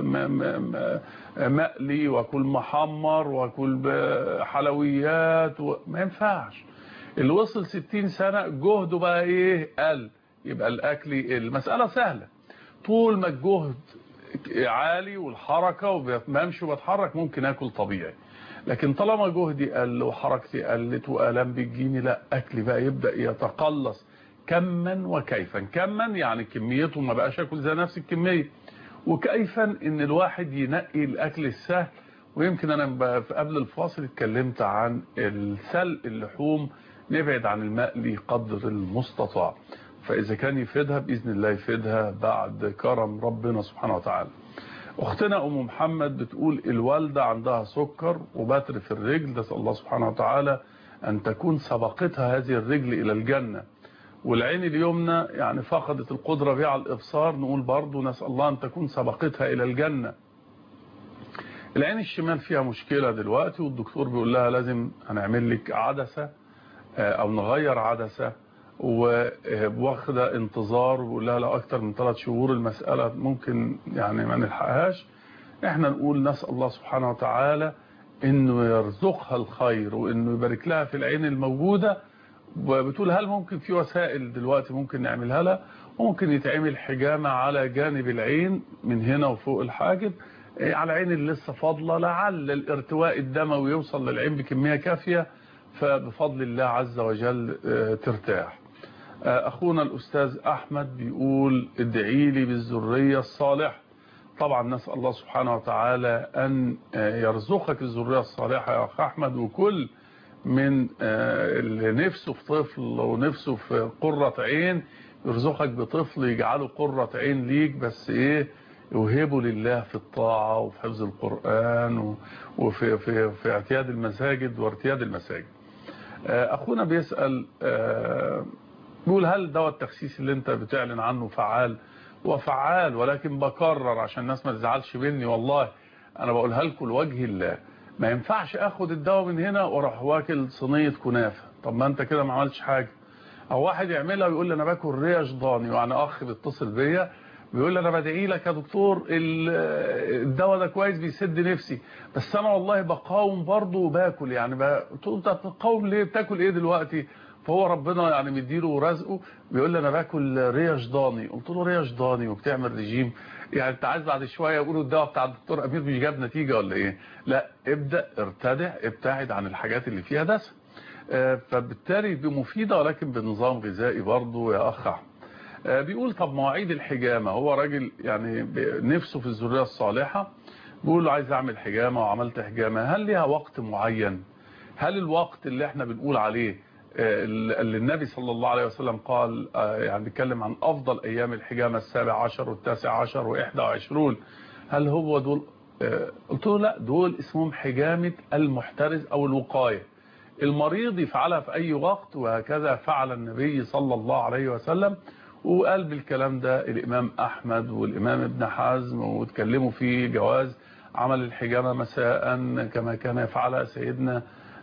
مقلي واكل محمر واكل حلويات و... ما ينفعش اللي وصل 60 سنة جهده بقى ايه قل يبقى الاكل المسألة سهلة طول ما الجهد عالي والحركة وبمشي وبتحرك ممكن اكل طبيعي لكن طالما جهدي قل وحركتي قلت والام بتجيني لا اكلي بقى يبدا يتقلص كما وكيفا كما يعني كميته ما بقاش اكل زي نفس الكميه وكيفا ان الواحد ينقي الاكل السهل ويمكن انا قبل الفاصل اتكلمت عن السلق اللحوم نبعد عن المقلي قدر المستطاع فاذا كان يفيدها باذن الله يفيدها بعد كرم ربنا سبحانه وتعالى اختنا ام محمد بتقول الوالدة عندها سكر وبتر في الرجل نسأل الله سبحانه وتعالى ان تكون سبقتها هذه الرجل الى الجنة والعين اليمنى يعني فقدت القدرة بها على الابصار نقول برضو نسأل الله ان تكون سبقتها الى الجنة العين الشمال فيها مشكلة دلوقتي والدكتور بيقول لها لازم هنعمل لك عدسة او نغير عدسة واخده انتظار وبيقول لها لو اكتر من ثلاث شهور المسألة ممكن يعني ما نلحقهاش احنا نقول نسأل الله سبحانه وتعالى انه يرزقها الخير وانه يبارك لها في العين الموجودة وبتقول هل ممكن في وسائل دلوقتي ممكن نعملها لها وممكن يتعمل حجامة على جانب العين من هنا وفوق الحاجب على العين اللي لسه فاضلة لعل الارتواء الدموي يوصل للعين بكمية كافية فبفضل الله عز وجل ترتاح اخونا الاستاذ احمد بيقول ادعي لي بالذريه الصالحه طبعا نسال الله سبحانه وتعالى ان يرزقك الذريه الصالحه يا اخ احمد وكل من اللي نفسه في طفل ونفسه في قرة عين يرزقك بطفل يجعله قرة عين ليك بس ايه يوهبه لله في الطاعة وفي حفظ القرآن وفي في في اعتياد المساجد وارتياد المساجد اخونا بيسأل بيقول هل دواء التخسيس اللي انت بتعلن عنه فعال هو فعال ولكن بكرر عشان الناس ما تزعلش مني والله انا بقولها لكم لوجه الله ما ينفعش اخد الدواء من هنا واروح واكل صينيه كنافه طب ما انت كده ما عملتش حاجه او واحد يعملها ويقول لي انا باكل ريش ضاني يعني اخ بيتصل بيا بيقول لي انا بدعي لك يا دكتور الدواء ده كويس بيسد نفسي بس انا والله بقاوم برضه وباكل يعني قلت له انت بتقاوم ليه بتاكل ايه دلوقتي فهو ربنا يعني مديله رزقه بيقول لي انا باكل ريش ضاني قلت له ريش ضاني وبتعمل رجيم يعني انت عايز بعد شويه يقولوا الدواء بتاع الدكتور امير مش جاب نتيجه ولا ايه لا ابدا ارتدع ابتعد عن الحاجات اللي فيها دسم فبالتالي دي مفيده ولكن بنظام غذائي برضه يا اخ احمد بيقول طب مواعيد الحجامه هو راجل يعني نفسه في الذريه الصالحه بيقول له عايز اعمل حجامه وعملت حجامه هل ليها وقت معين هل الوقت اللي احنا بنقول عليه اللي النبي صلى الله عليه وسلم قال يعني بيتكلم عن افضل ايام الحجامه السابع عشر والتاسع عشر واحدى وعشرون هل هو دول قلت له لا دول اسمهم حجامه المحترز او الوقايه المريض يفعلها في اي وقت وهكذا فعل النبي صلى الله عليه وسلم وقال بالكلام ده الامام احمد والامام ابن حزم واتكلموا في جواز عمل الحجامه مساء كما كان يفعلها سيدنا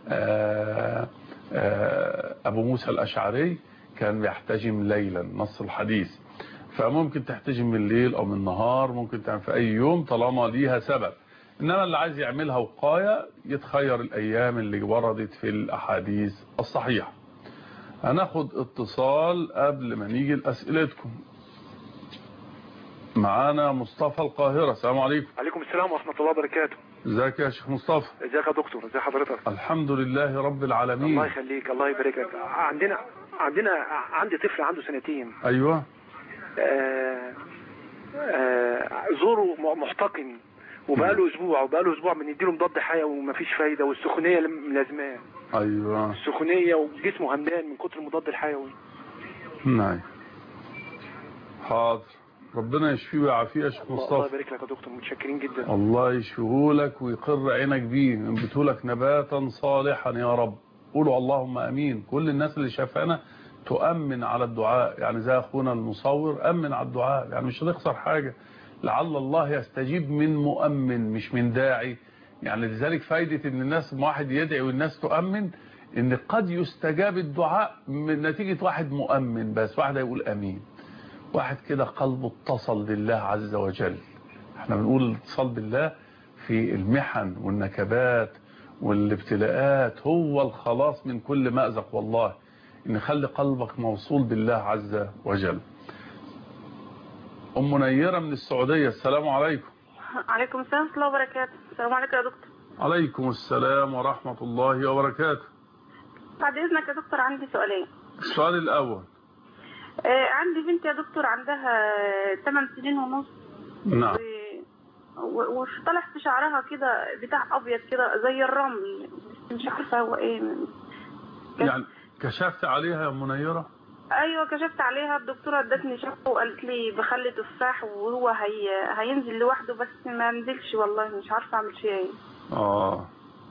آآ آآ ابو موسى الاشعري كان بيحتجم ليلا نص الحديث فممكن تحتجم من الليل او من النهار ممكن تعمل في اي يوم طالما ليها سبب انما اللي عايز يعملها وقايه يتخير الايام اللي وردت في الاحاديث الصحيحه هناخد اتصال قبل ما نيجي لاسئلتكم معانا مصطفى القاهرة السلام عليكم عليكم السلام ورحمة الله وبركاته ازيك يا شيخ مصطفى ازيك يا دكتور ازي حضرتك الحمد لله رب العالمين الله يخليك الله يبارك لك عندنا عندنا عندي طفل عنده سنتين ايوه آه آه زوره م- محتقن وبقاله اسبوع وبقاله اسبوع بنديله مضاد حيوي ومفيش فايده والسخونيه لم- ملازماه ايوه السخونيه وجسمه همدان من كتر المضاد الحيوي نعم حاضر ربنا يشفيه ويعافيه يا شيخ الله مصطفى يبارك لك يا دكتور متشكرين جدا الله يشفيهولك ويقر عينك بيه ينبتهولك نباتا صالحا يا رب قولوا اللهم امين كل الناس اللي شافانا تؤمن على الدعاء يعني زي اخونا المصور امن على الدعاء يعني مش هنخسر حاجة لعل الله يستجيب من مؤمن مش من داعي يعني لذلك فايدة ان الناس واحد يدعي والناس تؤمن ان قد يستجاب الدعاء من نتيجة واحد مؤمن بس واحد يقول امين واحد كده قلبه اتصل بالله عز وجل احنا بنقول الاتصال بالله في المحن والنكبات والابتلاءات هو الخلاص من كل مأزق والله ان خلي قلبك موصول بالله عز وجل ام منيرة من السعودية السلام عليكم عليكم السلام ورحمة الله وبركاته السلام عليكم يا دكتور عليكم السلام ورحمة الله وبركاته بعد إذنك يا دكتور عندي سؤالين السؤال الأول آه عندي بنت يا دكتور عندها 8 سنين ونص نعم و- وطلع في شعرها كده بتاع أبيض كده زي الرمل بس مش عارفة هو إيه يعني كشفت عليها يا ام منيرة أيوة كشفت عليها الدكتورة ادتني شفه وقالت لي بخلي تفاح وهو هي... هينزل لوحده بس ما نزلش والله مش عارفة أعمل فيه إيه اه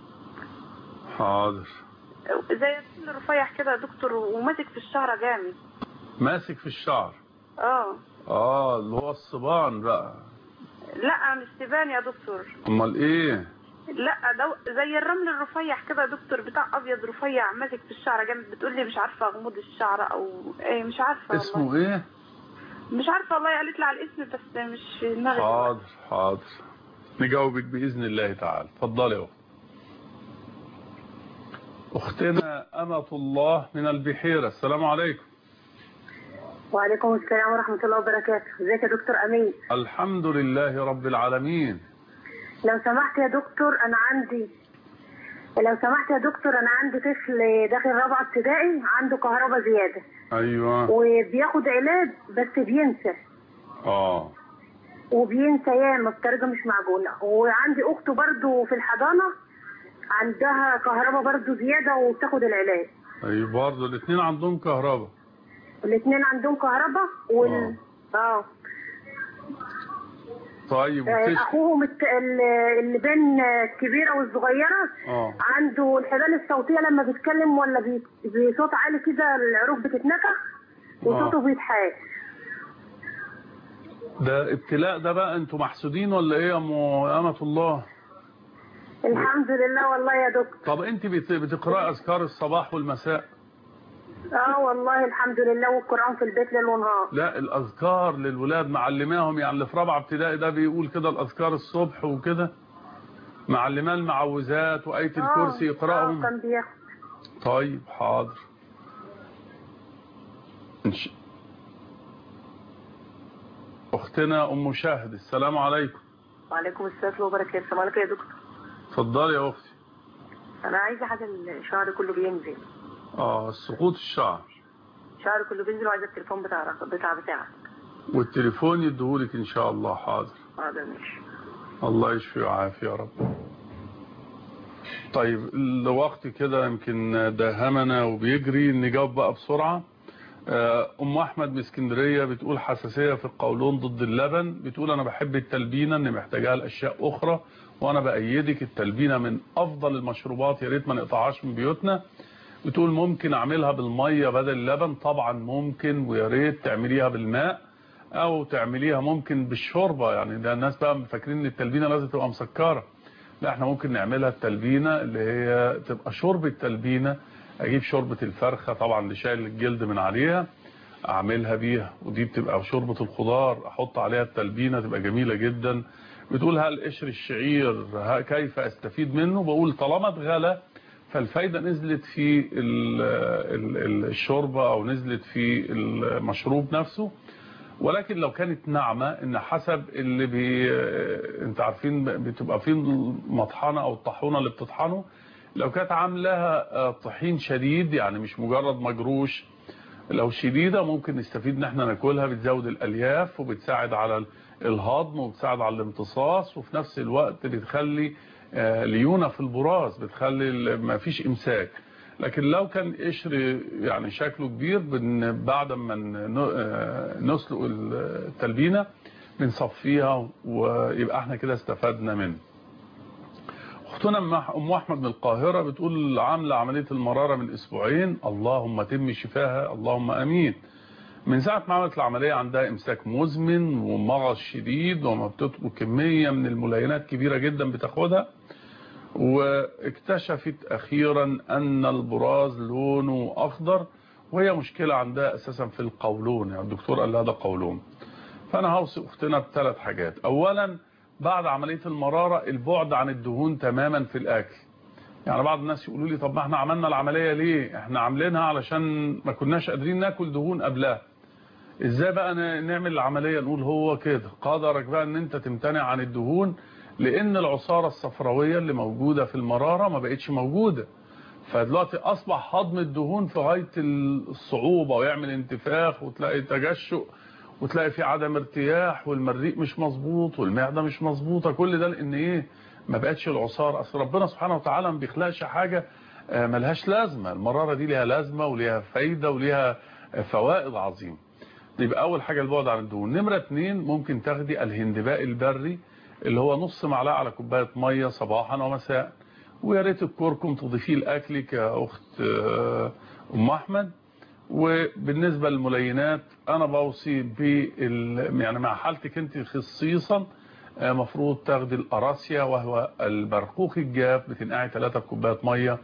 حاضر زي الطفل رفيع كده يا دكتور وماسك في الشعر جامد ماسك في الشعر اه اه اللي هو الصبان بقى لا مش تبان يا دكتور امال ايه لا ده زي الرمل الرفيع كده يا دكتور بتاع ابيض رفيع ماسك في الشعر جامد بتقول لي مش عارفه غموض الشعر او ايه مش عارفه والله اسمه ايه مش عارفه والله قالت لي على الاسم بس مش في دماغي حاضر حاضر نجاوبك بإذن الله تعالى اتفضلي يا أخت أختنا أمة الله من البحيرة السلام عليكم وعليكم السلام ورحمة الله وبركاته ازيك يا دكتور أمين الحمد لله رب العالمين لو سمحت يا دكتور أنا عندي لو سمحت يا دكتور أنا عندي طفل داخل رابعة ابتدائي عنده كهرباء زيادة أيوة وبياخد علاج بس بينسى آه وبينسى ياما بطريقة مش معقولة وعندي أخته برضو في الحضانة عندها كهرباء برضو زيادة وبتاخد العلاج أيوة برضه الاثنين عندهم كهرباء الاثنين عندهم كهرباء وال... اه طيب آه، وبتشكي اخوهم الت- ال- اللي بين الكبيره والصغيره اه عنده الحبال الصوتيه لما بيتكلم ولا بي- بصوت عالي كده العروق بتتنفخ وصوته آه. بيتحاد ده ابتلاء ده بقى انتوا محسودين ولا ايه يا ام أمة الله الحمد لله والله يا دكتور طب انت بت- بتقرأ أذكار الصباح والمساء اه والله الحمد لله والقران في البيت ليل ونهار لا الأذكار للولاد معلماهم يعني اللي في رابعة ابتدائي ده بيقول كده الأذكار الصبح وكده معلماه المعوذات وآية الكرسي آه، يقرأهم اه كان بياخد طيب حاضر إنش... أختنا أم شاهد السلام عليكم وعليكم السلام وبركاته السلام عليكم يا دكتور اتفضلي يا أختي انا عايزه حاجه الشعر كله بينزل آه سقوط الشعر شعر كله بينزل وعايزه التليفون بتاع بتاع بتاعك والتليفون يديهولك إن شاء الله حاضر هذا ماشي الله يشفي ويعافي يا رب طيب الوقت كده يمكن داهمنا وبيجري نجاوب بقى بسرعة آه، ام احمد من اسكندريه بتقول حساسيه في القولون ضد اللبن بتقول انا بحب التلبينه ان محتاجاها لاشياء اخرى وانا بايدك التلبينه من افضل المشروبات يا ريت ما نقطعهاش من بيوتنا بتقول ممكن اعملها بالميه بدل اللبن طبعا ممكن ويا ريت تعمليها بالماء او تعمليها ممكن بالشوربه يعني ده الناس بقى فاكرين ان التلبينه لازم تبقى مسكره لا احنا ممكن نعملها التلبينه اللي هي تبقى شوربه تلبينه اجيب شوربه الفرخه طبعا اللي شايل الجلد من عليها اعملها بيها ودي بتبقى شوربه الخضار احط عليها التلبينه تبقى جميله جدا بتقول هل قشر الشعير ها- كيف استفيد منه بقول طالما اتغلى فالفايده نزلت في ال- ال- ال- الشوربه او نزلت في المشروب نفسه ولكن لو كانت ناعمة ان حسب اللي بي انت عارفين بتبقى في المطحنة او الطاحونه اللي بتطحنه لو كانت عاملاها طحين شديد يعني مش مجرد مجروش لو شديدة ممكن نستفيد ان احنا ناكلها بتزود الالياف وبتساعد على الهضم وبتساعد على الامتصاص وفي نفس الوقت بتخلي ليونة في البراز بتخلي ما فيش امساك لكن لو كان قشر يعني شكله كبير بعد ما نسلق التلبينة بنصفيها ويبقى احنا كده استفدنا منه اختنا ام احمد من القاهرة بتقول عاملة عملية المرارة من اسبوعين اللهم تم شفاها اللهم امين من ساعة ما عملت العملية عندها امساك مزمن ومغص شديد وما بتطلب كمية من الملينات كبيرة جدا بتاخدها واكتشفت اخيرا ان البراز لونه اخضر وهي مشكلة عندها اساسا في القولون يعني الدكتور قال لها ده قولون فانا هوصي اختنا بثلاث حاجات اولا بعد عملية المرارة البعد عن الدهون تماما في الاكل يعني بعض الناس يقولوا لي طب ما احنا عملنا العملية ليه احنا عاملينها علشان ما كناش قادرين ناكل دهون قبلها ازاي بقى نعمل العملية نقول هو كده قدرك بقى ان انت تمتنع عن الدهون لان العصارة الصفراوية اللي موجودة في المرارة ما بقتش موجودة فدلوقتي اصبح هضم الدهون في غاية الصعوبة ويعمل انتفاخ وتلاقي تجشؤ وتلاقي في عدم ارتياح والمريء مش مظبوط والمعدة مش مظبوطة كل ده لان ايه ما بقتش العصارة اصل ربنا سبحانه وتعالى ما بيخلقش حاجة ملهاش لازمة المرارة دي ليها لازمة وليها فايدة وليها فوائد عظيمة يبقى اول حاجة البعد عن الدهون نمرة اتنين ممكن تاخدي الهندباء البري اللي هو نص معلقه على كوبايه ميه صباحا ومساء ويا ريت الكركم تضيفيه لاكلك يا اخت ام احمد وبالنسبه للملينات انا بوصي بال يعني مع حالتك انت خصيصا مفروض تاخدي الاراسيا وهو البرقوق الجاف بتنقعي 3 كوبايات ميه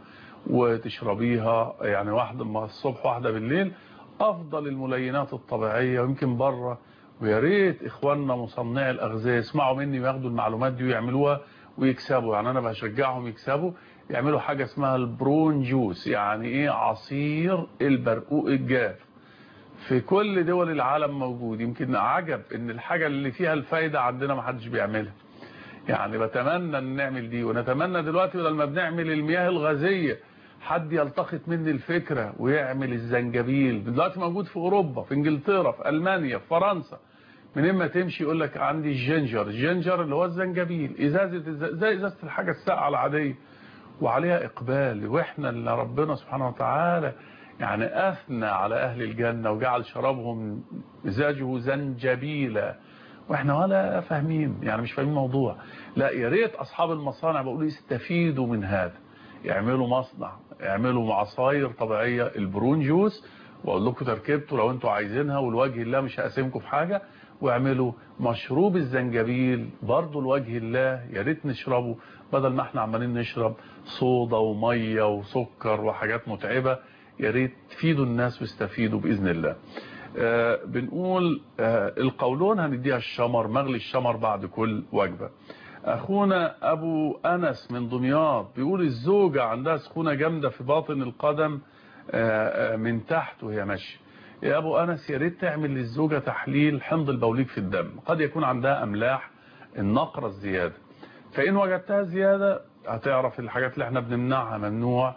وتشربيها يعني واحده الصبح واحده بالليل افضل الملينات الطبيعيه ويمكن بره ويا ريت اخواننا مصنعي الاغذيه يسمعوا مني وياخدوا المعلومات دي ويعملوها ويكسبوا يعني انا بشجعهم يكسبوا يعملوا حاجه اسمها البرون جوس يعني ايه عصير البرقوق الجاف في كل دول العالم موجود يمكن عجب ان الحاجه اللي فيها الفايده عندنا ما حدش بيعملها يعني بتمنى ان نعمل دي ونتمنى دلوقتي بدل ما بنعمل المياه الغازيه حد يلتقط مني الفكره ويعمل الزنجبيل دلوقتي موجود في اوروبا في انجلترا في المانيا في فرنسا من اما تمشي يقول لك عندي الجنجر الجنجر اللي هو الزنجبيل ازازه زي ازازه الحاجه الساقعه العاديه وعليها اقبال واحنا اللي ربنا سبحانه وتعالى يعني اثنى على اهل الجنه وجعل شرابهم مزاجه زنجبيلا واحنا ولا فاهمين يعني مش فاهمين الموضوع لا يا ريت اصحاب المصانع بقولوا يستفيدوا من هذا يعملوا مصنع يعملوا عصاير طبيعيه البرون جوس واقول لكم تركيبته لو انتوا عايزينها والوجه الله مش هقسمكم في حاجه واعملوا مشروب الزنجبيل برضه لوجه الله يا ريت نشربه بدل ما احنا عمالين نشرب صودا وميه وسكر وحاجات متعبه يا ريت تفيدوا الناس ويستفيدوا باذن الله آه بنقول آه القولون هنديها الشمر مغلي الشمر بعد كل وجبه اخونا ابو انس من دمياط بيقول الزوجه عندها سخونه جامده في باطن القدم آه من تحت وهي ماشيه يا ابو انس يا ريت تعمل للزوجه تحليل حمض البوليك في الدم قد يكون عندها املاح النقره الزياده فان وجدتها زياده هتعرف الحاجات اللي احنا بنمنعها ممنوع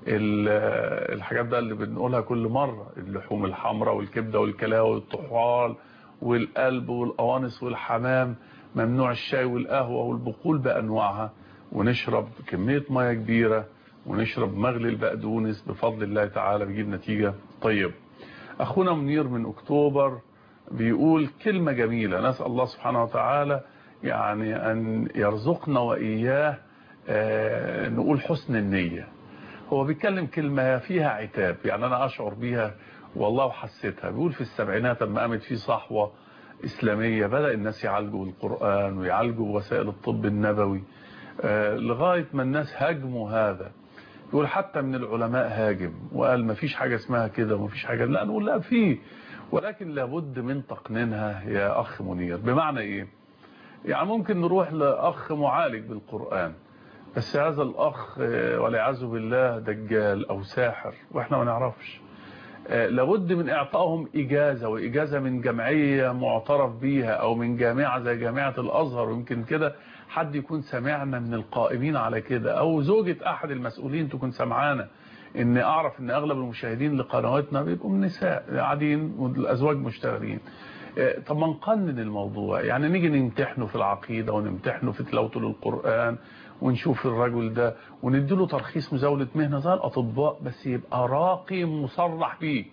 الحاجات ده اللي بنقولها كل مره اللحوم الحمراء والكبده والكلاوي والطحال والقلب والقوانص والحمام ممنوع الشاي والقهوه والبقول بانواعها ونشرب كميه ميه كبيره ونشرب مغلي البقدونس بفضل الله تعالى بيجيب نتيجه طيبه اخونا منير من اكتوبر بيقول كلمة جميلة نسأل الله سبحانه وتعالى يعني ان يرزقنا واياه نقول حسن النية هو بيتكلم كلمة فيها عتاب يعني انا اشعر بيها والله وحسيتها بيقول في السبعينات لما قامت في صحوة اسلامية بدأ الناس يعالجوا القرآن ويعالجوا وسائل الطب النبوي لغاية ما الناس هاجموا هذا يقول حتى من العلماء هاجم وقال ما فيش حاجة اسمها كده وما فيش حاجة لا نقول لا فيه ولكن لابد من تقنينها يا أخ منير بمعنى إيه يعني ممكن نروح لأخ معالج بالقرآن بس هذا الأخ والعياذ بالله دجال أو ساحر وإحنا ما نعرفش آه، لابد من إعطائهم إجازة وإجازة من جمعية معترف بيها أو من جامعة زي جامعة الأزهر ويمكن كده حد يكون سمعنا من القائمين على كده أو زوجة أحد المسؤولين تكون سمعانا إن أعرف إن أغلب المشاهدين لقنواتنا بيبقوا من نساء قاعدين والأزواج مشتغلين آه، طب ما نقنن الموضوع يعني نيجي نمتحنه في العقيدة ونمتحنه في تلاوته للقرآن ونشوف الرجل ده ونديله ترخيص مزاولة مهنة زي الأطباء بس يبقى راقي مصرح بيه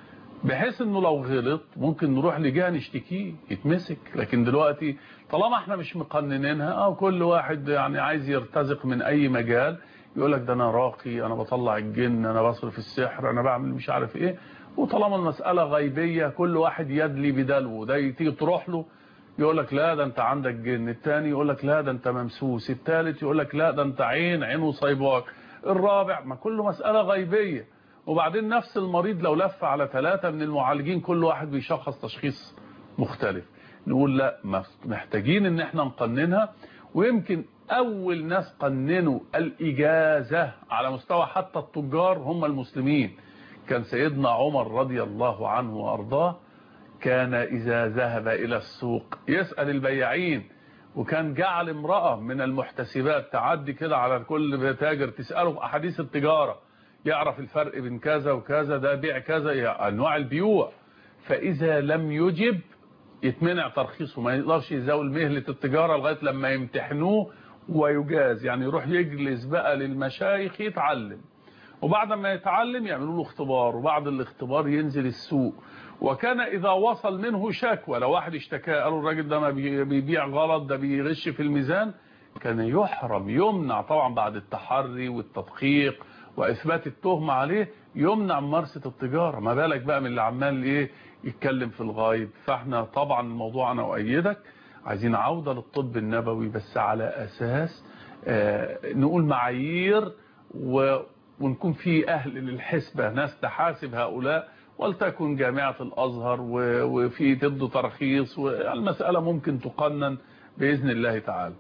بحيث انه لو غلط ممكن نروح لجهه نشتكيه يتمسك لكن دلوقتي طالما احنا مش مقننينها او كل واحد يعني عايز يرتزق من اي مجال يقول لك ده انا راقي انا بطلع الجن انا بصرف السحر انا بعمل مش عارف ايه وطالما المسألة غيبية كل واحد يدلي بدلوه ده تيجي تروح له يقول لك لا ده انت عندك جن التاني يقول لك لا ده انت ممسوس التالت يقول لك لا ده انت عين عين وصيباك الرابع ما كله مسألة غيبية وبعدين نفس المريض لو لف على ثلاثة من المعالجين كل واحد بيشخص تشخيص مختلف نقول لا محتاجين ان احنا نقننها ويمكن اول ناس قننوا الاجازة على مستوى حتى التجار هم المسلمين كان سيدنا عمر رضي الله عنه وارضاه كان اذا ذهب الى السوق يسأل البياعين وكان جعل امرأة من المحتسبات تعدي كده على كل تاجر تسأله في احاديث التجارة يعرف الفرق بين كذا وكذا ده بيع كذا يعني انواع البيوع فاذا لم يجب يتمنع ترخيصه ما يقدرش يزاول مهلة التجارة لغاية لما يمتحنوه ويجاز يعني يروح يجلس بقى للمشايخ يتعلم وبعد ما يتعلم يعملوا له اختبار وبعد الاختبار ينزل السوق وكان إذا وصل منه شكوى لو واحد اشتكى قالوا الراجل ده ما بيبيع غلط ده بيغش في الميزان كان يحرم يمنع طبعا بعد التحري والتدقيق وإثبات التهمة عليه يمنع ممارسة التجارة ما بالك بقى من اللي عمال ايه يتكلم في الغايب فاحنا طبعا الموضوع أنا أؤيدك عايزين عودة للطب النبوي بس على أساس آه نقول معايير و ونكون في أهل للحسبة ناس تحاسب هؤلاء ولتكن جامعة الأزهر وفي ضد ترخيص والمسألة ممكن تقنن بإذن الله تعالى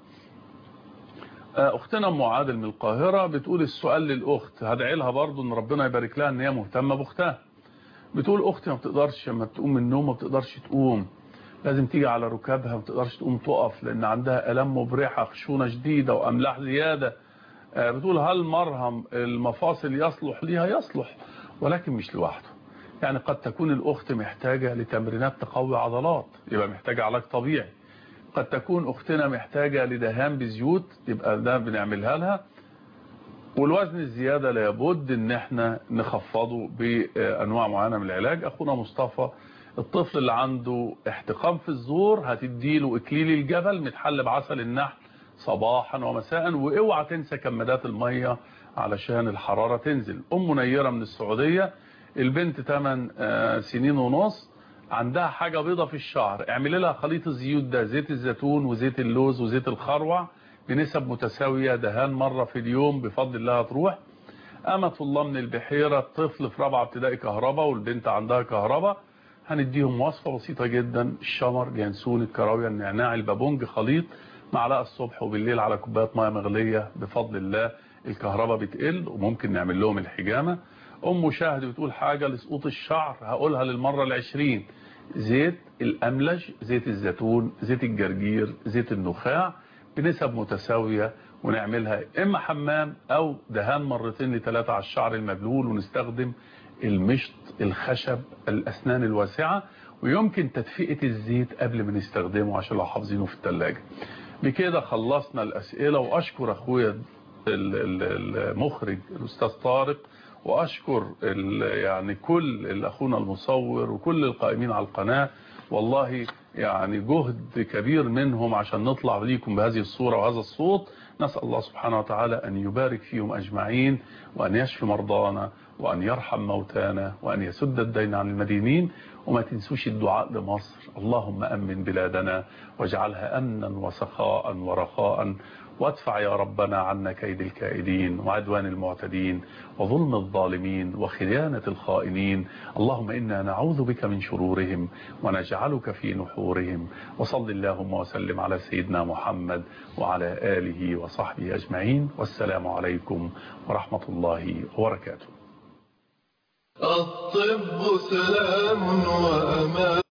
اختنا ام عادل من القاهرة بتقول السؤال للاخت هدعي لها برضه ان ربنا يبارك لها ان هي مهتمة باختها بتقول اختي ما بتقدرش لما تقوم من النوم ما بتقدرش تقوم لازم تيجي على ركابها ما بتقدرش تقوم تقف لان عندها الام مبرحة خشونة شديدة واملاح زيادة بتقول هل مرهم المفاصل يصلح ليها يصلح ولكن مش لوحده يعني قد تكون الاخت محتاجة لتمرينات تقوي عضلات يبقى محتاجة علاج طبيعي قد تكون اختنا محتاجة لدهان بزيوت يبقى ده بنعملها لها والوزن الزيادة لابد ان احنا نخفضه بانواع معينة من العلاج اخونا مصطفى الطفل اللي عنده احتقان في الزور هتديله اكليل الجبل متحل بعسل النحل صباحا ومساء واوعى تنسى كمادات المية علشان الحرارة تنزل ام منيرة من السعودية البنت 8 سنين ونص عندها حاجة بيضة في الشعر اعملي لها خليط الزيوت ده زيت الزيتون وزيت اللوز وزيت الخروع بنسب متساوية دهان مرة في اليوم بفضل الله تروح أمة الله من البحيرة طفل في رابعة ابتدائي كهرباء والبنت عندها كهرباء هنديهم وصفة بسيطة جدا الشمر جنسون الكراوية النعناع البابونج خليط معلقة الصبح وبالليل على كوباية مياه مغلية بفضل الله الكهرباء بتقل وممكن نعمل لهم الحجامة أم شاهد بتقول حاجة لسقوط الشعر هقولها للمرة العشرين زيت الأملج زيت الزيتون زيت الجرجير زيت النخاع بنسب متساوية ونعملها إما حمام أو دهان مرتين لثلاثة على الشعر المبلول ونستخدم المشط الخشب الأسنان الواسعة ويمكن تدفئة الزيت قبل ما نستخدمه عشان لو حافظينه في الثلاجة بكده خلصنا الأسئلة وأشكر أخويا المخرج الأستاذ طارق وأشكر يعني كل أخونا المصور وكل القائمين على القناة والله يعني جهد كبير منهم عشان نطلع ليكم بهذه الصورة وهذا الصوت نسأل الله سبحانه وتعالى أن يبارك فيهم أجمعين وأن يشفي مرضانا وأن يرحم موتانا وأن يسد الدين عن المدينين وما تنسوش الدعاء لمصر اللهم أمن بلادنا واجعلها أمنا وسخاء ورخاء وادفع يا ربنا عنا كيد الكائدين وعدوان المعتدين وظلم الظالمين وخيانة الخائنين اللهم إنا نعوذ بك من شرورهم ونجعلك في نحورهم وصل اللهم وسلم على سيدنا محمد وعلى آله وصحبه أجمعين والسلام عليكم ورحمة الله وبركاته الطب سلام وأمان